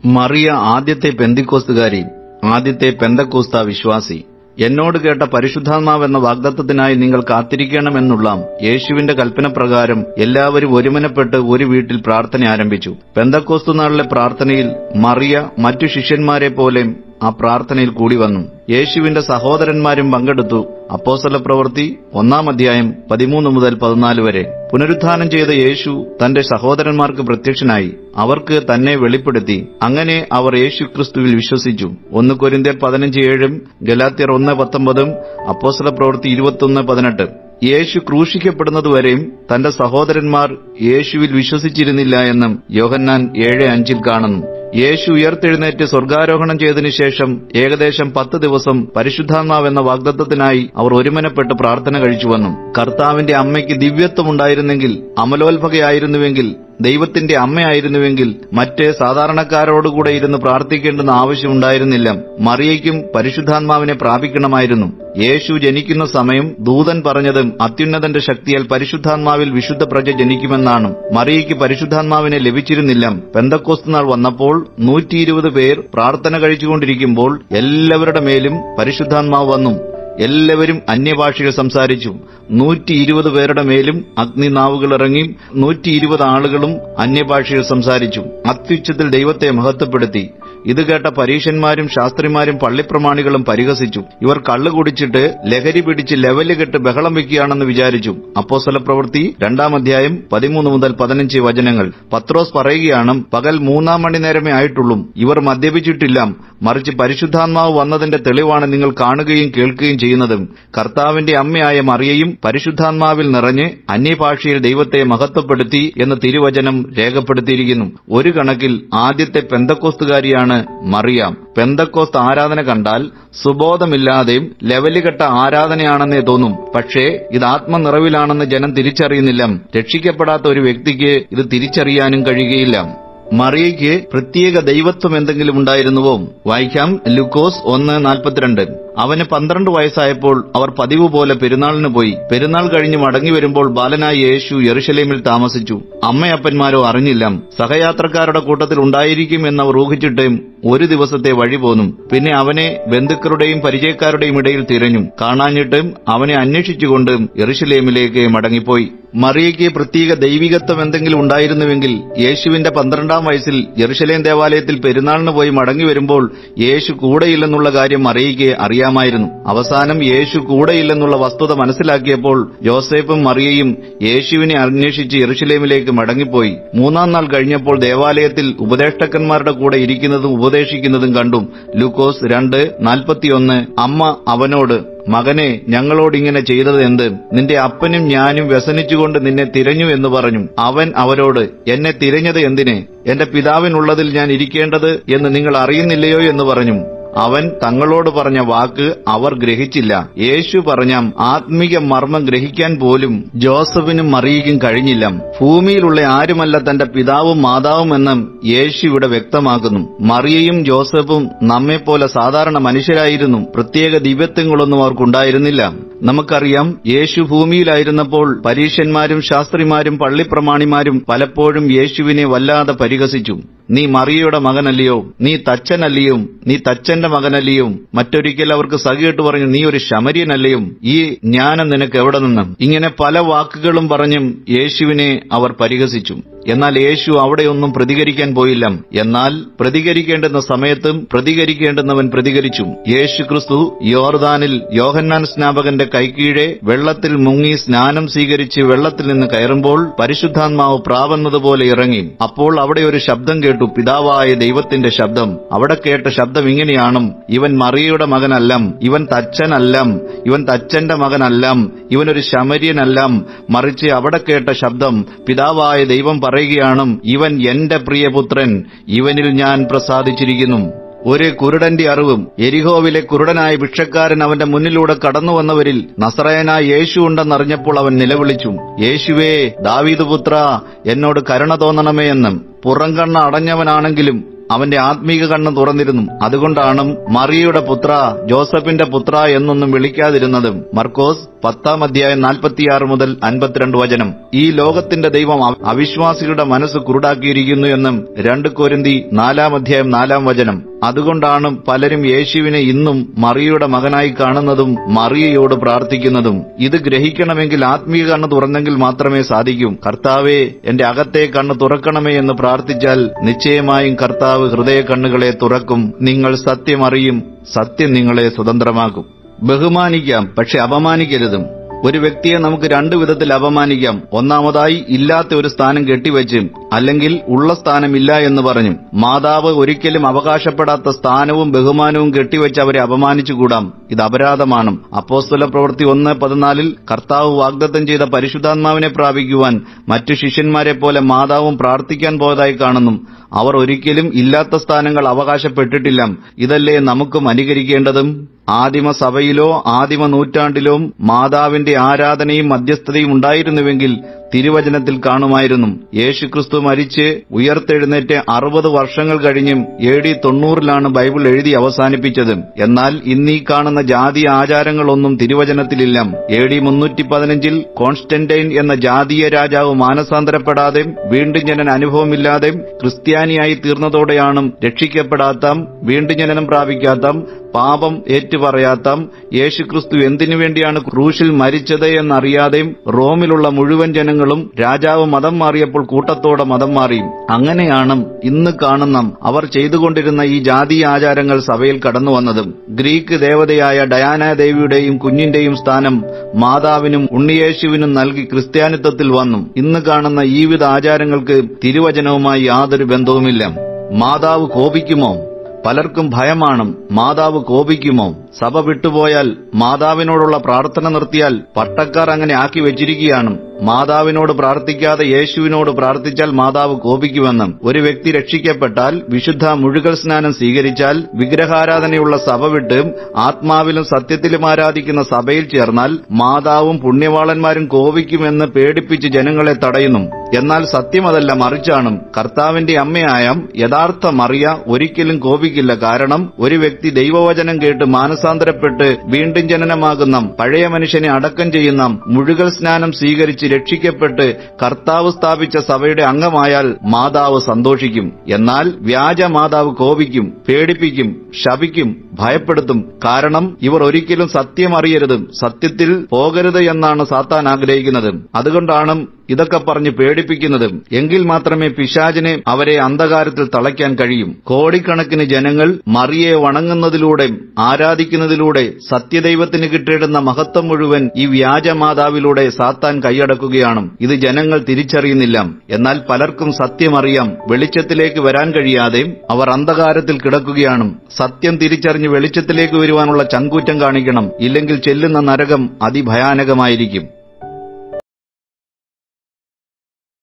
മറിയ ആദ്യത്തെ പെന്തിക്കോസ്തുകാരി ആദ്യത്തെ പെന്തക്കോസ്ത വിശ്വാസി എന്നോട് കേട്ട പരിശുദ്ധാത്മാവെന്ന വാഗ്ദത്തത്തിനായി നിങ്ങൾ കാത്തിരിക്കണമെന്നുള്ള യേശുവിന്റെ കൽപ്പനപ്രകാരം എല്ലാവരും ഒരുമനപ്പെട്ട് ഒരു വീട്ടിൽ പ്രാർത്ഥന ആരംഭിച്ചു പെന്തക്കോസ്തു നാളിലെ പ്രാർത്ഥനയിൽ മറിയ മറ്റു ശിഷ്യന്മാരെ പോലെ ആ പ്രാർത്ഥനയിൽ കൂടി വന്നു യേശുവിന്റെ സഹോദരന്മാരും പങ്കെടുത്തു അപ്പോസ്തല പ്രവൃത്തി ഒന്നാം അധ്യായം പതിമൂന്ന് മുതൽ പതിനാല് വരെ പുനരുത്ഥാനം ചെയ്ത യേശു തന്റെ സഹോദരന്മാർക്ക് പ്രത്യക്ഷനായി അവർക്ക് തന്നെ വെളിപ്പെടുത്തി അങ്ങനെ അവർ യേശു ക്രിസ്തുവിൽ വിശ്വസിച്ചു ഒന്ന് കൊരിന്ത്യർ പതിനഞ്ച് ഏഴും ഗലാത്യർ ഒന്ന് പത്തൊമ്പതും അപ്പോസ്തല പ്രവൃത്തി ഇരുപത്തൊന്ന് പതിനെട്ട് യേശു ക്രൂശിക്കപ്പെടുന്നതുവരെയും തന്റെ സഹോദരന്മാർ യേശുവിൽ വിശ്വസിച്ചിരുന്നില്ല എന്നും യോഹന്നാൻ ഏഴ് അഞ്ചിൽ കാണുന്നു യേശു ഉയർത്തെഴുന്നേറ്റ് സ്വർഗാരോഹണം ചെയ്തതിനു ശേഷം ഏകദേശം പത്ത് ദിവസം പരിശുദ്ധാത്മാവെന്ന വാഗ്ദത്തത്തിനായി അവർ ഒരുമനപ്പെട്ട് പ്രാർത്ഥന കഴിച്ചു വന്നു കർത്താവിന്റെ അമ്മയ്ക്ക് ദിവ്യത്വമുണ്ടായിരുന്നെങ്കിൽ അമലോത്ഭകയായിരുന്നുവെങ്കിൽ ദൈവത്തിന്റെ അമ്മയായിരുന്നുവെങ്കിൽ മറ്റ് സാധാരണക്കാരോടുകൂടെ ഇരുന്ന് പ്രാർത്ഥിക്കേണ്ടെന്ന ആവശ്യമുണ്ടായിരുന്നില്ല മറിയയ്ക്കും പരിശുദ്ധാത്മാവിനെ പ്രാപിക്കണമായിരുന്നു യേശു ജനിക്കുന്ന സമയം ദൂതൻ പറഞ്ഞതും അത്യുന്നതന്റെ ശക്തിയാൽ പരിശുദ്ധാത്മാവിൽ വിശുദ്ധ പ്രജ ജനിക്കുമെന്നാണ് മറിയയ്ക്ക് പരിശുദ്ധാത്മാവിനെ ലഭിച്ചിരുന്നില്ല പെന്തക്കോസ്ത് നാൾ വന്നപ്പോൾ നൂറ്റിയിരുപത് പേർ പ്രാർത്ഥന കഴിച്ചുകൊണ്ടിരിക്കുമ്പോൾ എല്ലാവരുടെ മേലും പരിശുദ്ധാത്മാവ് വന്നു എല്ലാവരും അന്യഭാഷയിൽ സംസാരിച്ചു നൂറ്റി ഇരുപത് പേരുടെ മേലും അഗ്നിനാവുകൾ ഇറങ്ങി നൂറ്റി ഇരുപത് ആളുകളും അന്യഭാഷയിൽ സംസാരിച്ചു അത്യുച്ചത്തിൽ ദൈവത്തെ മഹത്വപ്പെടുത്തി ഇത് കേട്ട പരീശന്മാരും ശാസ്ത്രിമാരും പള്ളിപ്രമാണികളും പരിഹസിച്ചു ഇവർ കള്ളു കുടിച്ചിട്ട് ലഹരി പിടിച്ച് ലെവല് കെട്ട് ബഹളം വെക്കുകയാണെന്ന് വിചാരിച്ചു അപ്പോസ്തല പ്രവൃത്തി രണ്ടാം അധ്യായം പതിമൂന്ന് മുതൽ പതിനഞ്ച് വചനങ്ങൾ പത്രോസ് പറയുകയാണ് പകൽ മൂന്നാം മണി നേരമേ ആയിട്ടുള്ളൂ ഇവർ മദ്യപിച്ചിട്ടില്ല മറിച്ച് പരിശുദ്ധാത്മാവ് വന്നതിന്റെ തെളിവാണ് നിങ്ങൾ കാണുകയും കേൾക്കുകയും ചെയ്യുന്നതും കർത്താവിന്റെ അമ്മയായ മറിയയും പരിശുദ്ധാത്മാവിൽ നിറഞ്ഞ് അന്യഭാഷയിൽ ദൈവത്തെ മഹത്വപ്പെടുത്തി എന്ന് തിരുവചനം രേഖപ്പെടുത്തിയിരിക്കുന്നു ഒരു കണക്കിൽ ആദ്യത്തെ പെന്തക്കോസ്തുകാരിയാണ് മറിയാം പെന്തക്കോസ്ത് ആരാധന കണ്ടാൽ സുബോധമില്ലാതെയും ലെവലുകെട്ട ആരാധനയാണെന്നേ തോന്നും പക്ഷേ ഇത് ആത്മനിറവിലാണെന്ന് ജനം തിരിച്ചറിയുന്നില്ല രക്ഷിക്കപ്പെടാത്ത ഒരു വ്യക്തിക്ക് ഇത് തിരിച്ചറിയാനും കഴിയുകയില്ല മറിയയ്ക്ക് പ്രത്യേക ദൈവത്വം എന്തെങ്കിലും ഉണ്ടായിരുന്നുവോ വായിക്കാം ലുക്കോസ് ഒന്ന് നാൽപ്പത്തിരണ്ട് അവന് പന്ത്രണ്ട് വയസ്സായപ്പോൾ അവർ പതിവ് പോലെ പെരുന്നാളിന് പോയി പെരുന്നാൾ കഴിഞ്ഞ് മടങ്ങി വരുമ്പോൾ ബാലനായ യേശു യെറുശലേമിൽ താമസിച്ചു അമ്മയപ്പന്മാരോ അറിഞ്ഞില്ല സഹയാത്രക്കാരുടെ കൂട്ടത്തിൽ ഉണ്ടായിരിക്കും എന്നവർ ഊഹിച്ചിട്ട് ഒരു ദിവസത്തെ വഴി പോന്നു പിന്നെ അവനെ ബന്ധുക്കളുടെയും പരിചയക്കാരുടെയും ഇടയിൽ തിരഞ്ഞു കാണാഞ്ഞിട്ടും അവനെ അന്വേഷിച്ചുകൊണ്ട് യെറുശലേമിലേക്ക് മടങ്ങിപ്പോയി മറിയയ്ക്ക് പ്രത്യേക ദൈവികത്വം എന്തെങ്കിലും ഉണ്ടായിരുന്നുവെങ്കിൽ യേശുവിന്റെ പന്ത്രണ്ടാം വയസ്സിൽ യെറുശലേം ദേവാലയത്തിൽ പെരുന്നാളിന് പോയി മടങ്ങി വരുമ്പോൾ യേശു കൂടെയില്ലെന്നുള്ള കാര്യം മറിയയ്ക്ക് അറിയാമായിരുന്നു അവസാനം യേശു കൂടെയില്ലെന്നുള്ള വസ്തുത മനസ്സിലാക്കിയപ്പോൾ യോസേഫും മറിയയും യേശുവിനെ അന്വേഷിച്ച് യെറുശലേമിലേക്ക് മടങ്ങിപ്പോയി മൂന്നാം നാൾ കഴിഞ്ഞപ്പോൾ ദേവാലയത്തിൽ ഉപദേഷ്ടാക്കന്മാരുടെ കൂടെ ഇരിക്കുന്നതും ഉപദേശിക്കുന്നതും കണ്ടു ലൂക്കോസ് രണ്ട് നാൽപ്പത്തിയൊന്ന് അമ്മ അവനോട് മകനെ ഞങ്ങളോട് ഇങ്ങനെ ചെയ്തത് എന്ത് നിന്റെ അപ്പനും ഞാനും വ്യസനിച്ചുകൊണ്ട് നിന്നെ തിരഞ്ഞു എന്ന് പറഞ്ഞു അവൻ അവരോട് എന്നെ തിരഞ്ഞത് എന്തിനെ എന്റെ പിതാവിനുള്ളതിൽ ഞാൻ ഇരിക്കേണ്ടത് എന്ന് നിങ്ങൾ അറിയുന്നില്ലയോ എന്ന് പറഞ്ഞു അവൻ തങ്ങളോട് പറഞ്ഞ വാക്ക് അവർ ഗ്രഹിച്ചില്ല യേശു പറഞ്ഞ ആത്മീക മർമ്മം ഗ്രഹിക്കാൻ പോലും ജോസഫിനും മറിയയ്ക്കും കഴിഞ്ഞില്ല ഭൂമിയിലുള്ള ആരുമല്ല തന്റെ പിതാവും മാതാവും എന്നും യേശു ഇവിടെ വ്യക്തമാക്കുന്നു മറിയയും ജോസഫും നമ്മെപ്പോലെ സാധാരണ മനുഷ്യരായിരുന്നു പ്രത്യേക ദിവ്യത്വങ്ങളൊന്നും അവർക്കുണ്ടായിരുന്നില്ല നമുക്കറിയാം യേശു ഭൂമിയിലായിരുന്നപ്പോൾ പരീക്ഷന്മാരും ശാസ്ത്രിമാരും പള്ളിപ്രമാണിമാരും പലപ്പോഴും യേശുവിനെ വല്ലാതെ പരിഹസിച്ചു നീ മറിയയുടെ മകനല്ലയോ നീ തച്ചനല്ലയോ നീ തച്ചന്റെ മകനല്ലയോ മറ്റൊരിക്കൽ അവർക്ക് സഖിയിട്ട് പറഞ്ഞു നീ ഒരു ശമര്യനല്ലയോ ഈ ജ്ഞാനം നിനക്ക് എവിടെ നിന്ന് ഇങ്ങനെ പല വാക്കുകളും പറഞ്ഞും യേശുവിനെ അവർ പരിഹസിച്ചു എന്നാൽ യേശു അവിടെയൊന്നും പ്രതികരിക്കാൻ പോയില്ല എന്നാൽ പ്രതികരിക്കേണ്ടുന്ന സമയത്തും പ്രതികരിക്കേണ്ടുന്നവൻ പ്രതികരിച്ചു യേശു ക്രിസ്തു യോർദാനിൽ യോഹന്നാൻ സ്നാപകന്റെ കൈക്കീഴെ വെള്ളത്തിൽ മുങ്ങി സ്നാനം സ്വീകരിച്ച് വെള്ളത്തിൽ നിന്ന് കയറുമ്പോൾ പരിശുദ്ധാത്മാവ് പ്രാവുന്നതുപോലെ ഇറങ്ങി അപ്പോൾ അവിടെ ഒരു ശബ്ദം കേട്ടു പിതാവായ ദൈവത്തിന്റെ ശബ്ദം അവിടെ കേട്ട ശബ്ദം ഇങ്ങനെയാണ് ഇവൻ മറിയയുടെ മകനല്ല ഇവൻ തച്ചനല്ല ഇവൻ തച്ചന്റെ മകനല്ല ഇവനൊരു ശമര്യനല്ല മറിച്ച് അവിടെ കേട്ട ശബ്ദം പിതാവായ ദൈവം പറയുകയാണ് ഇവൻ എന്റെ പ്രിയപുത്രൻ ഇവനിൽ ഞാൻ പ്രസാദിച്ചിരിക്കുന്നു ഒരു കുരുടന്റെ അറിവും എരിഹോവിലെ കുരുടനായ ഭിക്ഷക്കാരൻ അവന്റെ മുന്നിലൂടെ കടന്നു വന്നവരിൽ നസറയനായ യേശു ഉണ്ടെന്നറിഞ്ഞപ്പോൾ അവൻ നിലവിളിച്ചു യേശുവേ ദാവീദ് പുത്ര എന്നോട് കരുണ തോന്നണമേ എന്നും പുറംകണ്ണ അടഞ്ഞവനാണെങ്കിലും അവന്റെ ആത്മീക കണ്ണ് തുറന്നിരുന്നു അതുകൊണ്ടാണ് മറിയയുടെ പുത്ര ജോസഫിന്റെ പുത്ര എന്നൊന്നും വിളിക്കാതിരുന്നതും മർക്കോസ് പത്താം അധ്യായം നാൽപ്പത്തിയാറ് മുതൽ അൻപത്തിരണ്ട് വചനം ഈ ലോകത്തിന്റെ ദൈവം അവ- അവിശ്വാസികളുടെ മനസ്സ് കുരുടാക്കിയിരിക്കുന്നു എന്നും രണ്ട് കൊരിന്തി നാലാം അധ്യായം നാലാം വചനം അതുകൊണ്ടാണ് പലരും യേശുവിനെ ഇന്നും മറിയയുടെ മകനായി കാണുന്നതും മറിയയോട് പ്രാർത്ഥിക്കുന്നതും ഇത് ഗ്രഹിക്കണമെങ്കിൽ ആത്മീയ കണ്ണ് തുറന്നെങ്കിൽ മാത്രമേ സാധിക്കൂ കർത്താവെ എന്റെ അകത്തെ കണ്ണ് തുറക്കണമേ എന്ന് പ്രാർത്ഥിച്ചാൽ നിശ്ചയമായും കർത്താവ് ഹൃദയ കണ്ണുകളെ തുറക്കും നിങ്ങൾ സത്യം അറിയും സത്യം നിങ്ങളെ സ്വതന്ത്രമാക്കും ബഹുമാനിക്കാം പക്ഷെ അപമാനിക്കരുതും ഒരു വ്യക്തിയെ നമുക്ക് രണ്ടു വിധത്തിൽ അപമാനിക്കാം ഒന്നാമതായി ഇല്ലാത്ത ഒരു സ്ഥാനം കെട്ടിവെച്ച് അല്ലെങ്കിൽ ഉള്ള സ്ഥാനമില്ല എന്ന് പറഞ്ഞു മാതാവ് ഒരിക്കലും അവകാശപ്പെടാത്ത സ്ഥാനവും ബഹുമാനവും കെട്ടിവെച്ച് അവരെ അപമാനിച്ചുകൂടാം ഇത് അപരാധമാണ് അപ്പോസ്തല പ്രവൃത്തി ഒന്ന് പതിനാലിൽ കർത്താവ് വാഗ്ദത്തം ചെയ്ത പരിശുദ്ധാത്മാവിനെ പ്രാപിക്കുവാൻ മറ്റു ശിഷ്യന്മാരെ പോലെ മാതാവും പ്രാർത്ഥിക്കാൻ പോയതായി കാണുന്നു അവർ ഒരിക്കലും ഇല്ലാത്ത സ്ഥാനങ്ങൾ അവകാശപ്പെട്ടിട്ടില്ല ഇതല്ലേ നമുക്കും അനുകരിക്കേണ്ടതും ആദിമ സഭയിലോ ആദിമ നൂറ്റാണ്ടിലോ മാതാവിന്റെ ആരാധനയും മധ്യസ്ഥതയും ഉണ്ടായിരുന്നുവെങ്കിൽ തിരുവചനത്തിൽ കാണുമായിരുന്നു യേശുക്രിസ്തു മരിച്ച് ഉയർത്തെഴുന്നേറ്റ് അറുപത് വർഷങ്ങൾ കഴിഞ്ഞും എ ഡി തൊണ്ണൂറിലാണ് ബൈബിൾ എഴുതി അവസാനിപ്പിച്ചത് എന്നാൽ ഇന്നീ കാണുന്ന ജാതി ആചാരങ്ങളൊന്നും തിരുവചനത്തിലില്ല എ ഡി മുന്നൂറ്റി പതിനഞ്ചിൽ കോൺസ്റ്റന്റൈൻ എന്ന ജാതീയ രാജാവ് മാനസാന്തരപ്പെടാതെ വീണ്ടും ജനന അനുഭവമില്ലാതെ ക്രിസ്ത്യാനിയായി തീർന്നതോടെയാണ് രക്ഷിക്കപ്പെടാത്ത വീണ്ടും ജനനം പ്രാപിക്കാത്ത പാപം ഏറ്റുപറയാത്ത യേശുക്രിസ്തു എന്തിനു വേണ്ടിയാണ് ക്രൂശിൽ മരിച്ചത് എന്നറിയാതെയും റോമിലുള്ള മുഴുവൻ ജനങ്ങളും രാജാവ് മതം മാറിയപ്പോൾ കൂട്ടത്തോടെ മതം മാറി അങ്ങനെയാണ് ഇന്ന് കാണുന്ന അവർ ചെയ്തുകൊണ്ടിരുന്ന ഈ ജാതീയ ആചാരങ്ങൾ സഭയിൽ കടന്നു വന്നതും ഗ്രീക്ക് ദേവതയായ ഡയാന ദേവിയുടെയും കുഞ്ഞിന്റെയും സ്ഥാനം മാതാവിനും ഉണ്ണിയേശുവിനും നൽകി ക്രിസ്ത്യാനിത്വത്തിൽ വന്നു ഇന്ന് കാണുന്ന ഈ വിധ ആചാരങ്ങൾക്ക് തിരുവചനവുമായി യാതൊരു ബന്ധവുമില്ല മാതാവ് കോപിക്കുമോ പലർക്കും ഭയമാണ് മാതാവ് കോപിക്കുമോ സഭ വിട്ടുപോയാൽ മാതാവിനോടുള്ള പ്രാർത്ഥന നിർത്തിയാൽ പട്ടക്കാർ അങ്ങനെ ആക്കി വെച്ചിരിക്കുകയാണ് മാതാവിനോട് പ്രാർത്ഥിക്കാതെ യേശുവിനോട് പ്രാർത്ഥിച്ചാൽ മാതാവ് കോപിക്കുമെന്നും ഒരു വ്യക്തി രക്ഷിക്കപ്പെട്ടാൽ വിശുദ്ധ മുഴുകൽ സ്നാനം സ്വീകരിച്ചാൽ വിഗ്രഹാരാധനയുള്ള സഭ വിട്ട് ആത്മാവിലും സത്യത്തിലും ആരാധിക്കുന്ന സഭയിൽ ചേർന്നാൽ മാതാവും പുണ്യവാളന്മാരും കോപിക്കുമെന്ന് പേടിപ്പിച്ച് ജനങ്ങളെ തടയുന്നു എന്നാൽ സത്യമതല്ല മറിച്ചാണ് കർത്താവിന്റെ അമ്മയായ യഥാർത്ഥ മറിയ ഒരിക്കലും കോപിക്കില്ല കാരണം ഒരു വ്യക്തി ദൈവവചനം കേട്ട് മാനസാന്തരപ്പെട്ട് വീണ്ടും ജനനമാകുന്ന പഴയ മനുഷ്യനെ അടക്കം ചെയ്യുന്ന മുഴുകൽ സ്നാനം സ്വീകരിച്ച് രക്ഷിക്കപ്പെട്ട് കർത്താവ് സ്ഥാപിച്ച സഭയുടെ അംഗമായാൽ മാതാവ് സന്തോഷിക്കും എന്നാൽ വ്യാജ മാതാവ് കോപിക്കും പേടിപ്പിക്കും ശപിക്കും ഭയപ്പെടുത്തും കാരണം ഇവർ ഒരിക്കലും സത്യം അറിയരുത് സത്യത്തിൽ പോകരുത് എന്നാണ് സാത്താൻ ആഗ്രഹിക്കുന്നത് അതുകൊണ്ടാണ് ഇതൊക്കെ പറഞ്ഞ് പേടിപ്പിക്കുന്നത് എങ്കിൽ മാത്രമേ പിശാചിനെ അവരെ അന്ധകാരത്തിൽ തളയ്ക്കാൻ കഴിയും കോടിക്കണക്കിന് ജനങ്ങൾ മറിയെ വണങ്ങുന്നതിലൂടെ ആരാധിക്കുന്നതിലൂടെ സത്യദൈവത്തിന് കിട്ടിയിടുന്ന മഹത്വം മുഴുവൻ ഈ വ്യാജമാതാവിലൂടെ സാത്താൻ കൈയടക്കുകയാണ് ഇത് ജനങ്ങൾ തിരിച്ചറിയുന്നില്ല എന്നാൽ പലർക്കും സത്യമറിയാം വെളിച്ചത്തിലേക്ക് വരാൻ കഴിയാതെ അവർ അന്ധകാരത്തിൽ കിടക്കുകയാണ് സത്യം തിരിച്ചറിഞ്ഞ് വെളിച്ചത്തിലേക്ക് വരുവാനുള്ള ചങ്കൂറ്റം കാണിക്കണം ഇല്ലെങ്കിൽ ചെല്ലുന്ന നരകം അതിഭയാനകമായിരിക്കും